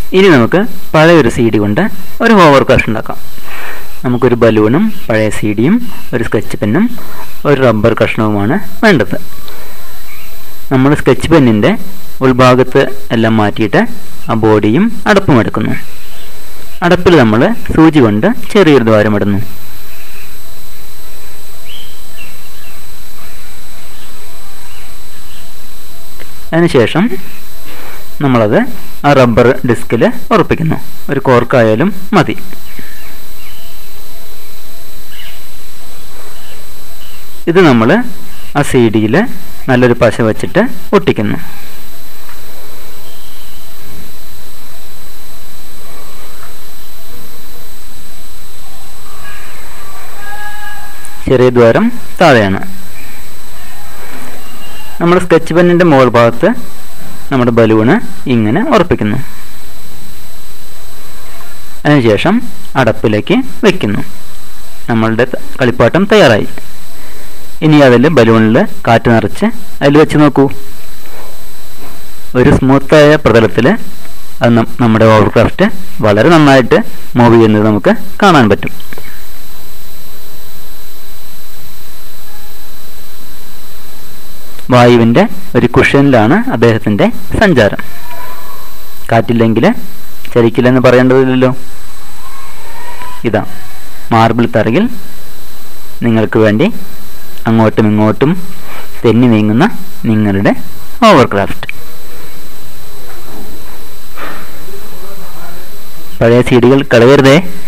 ഇനി നമുക്ക് പഴയ ഒരു സി ഡി കൊണ്ട് ഒരു ഓവർ ക്രാഫ്റ്റ് ഉണ്ടാക്കാം നമുക്കൊരു ബലൂണും പഴയ സി ഡിയും ഒരു സ്കെച്ച് പെന്നും ഒരു റബ്ബർ കഷ്ണവുമാണ് വേണ്ടത് നമ്മൾ സ്കെച്ച് പെന്നിൻ്റെ ഉൾഭാഗത്ത് എല്ലാം മാറ്റിയിട്ട് ആ ബോഡിയും അടപ്പും എടുക്കുന്നു അടപ്പിൽ നമ്മൾ സൂചി കൊണ്ട് ചെറിയൊരു ദ്വാരമിടുന്നു അതിനുശേഷം നമ്മളത് ആ റബ്ബർ ഡിസ്കിൽ ഉറപ്പിക്കുന്നു ഒരു കോർക്കായാലും മതി ഇത് നമ്മൾ ആ സി ഡിയിൽ നല്ലൊരു പശ വച്ചിട്ട് ഒട്ടിക്കുന്നു ചെറിയ ദ്വാരം താഴെയാണ് നമ്മൾ സ്കെച്ച് പെന്നിൻ്റെ മുകൾ ഭാഗത്ത് നമ്മുടെ ബലൂണ് ഇങ്ങനെ ഉറപ്പിക്കുന്നു അതിനുശേഷം അടപ്പിലേക്ക് വെക്കുന്നു നമ്മളുടെ ത- കളിപ്പാട്ടം തയ്യാറായി ഇനി അതിൽ ബലൂണിൽ കാറ്റ് നിറച്ച് അതിൽ വെച്ച് നോക്കൂ ഒരു സ്മൂത്തായ പ്രതലത്തിൽ അത് നം- നമ്മുടെ ഓവർക്രാഫ്റ്റ് വളരെ നന്നായിട്ട് മൂവ് ചെയ്യുന്നത് നമുക്ക് കാണാൻ പറ്റും വായുവിൻ്റെ ഒരു കുഷ്യനിലാണ് അദ്ദേഹത്തിൻ്റെ സഞ്ചാരം കാറ്റില്ലെങ്കിൽ ചലിക്കില്ലെന്ന് പറയേണ്ടതില്ലല്ലോ ഇതാ മാർബിൾ തറയിൽ നിങ്ങൾക്ക് വേണ്ടി അങ്ങോട്ടും ഇങ്ങോട്ടും തെന്നി നീങ്ങുന്ന നിങ്ങളുടെ ഓവർക്രാഫ്റ്റ് പഴയ സീഡികൾ കളയരുതേ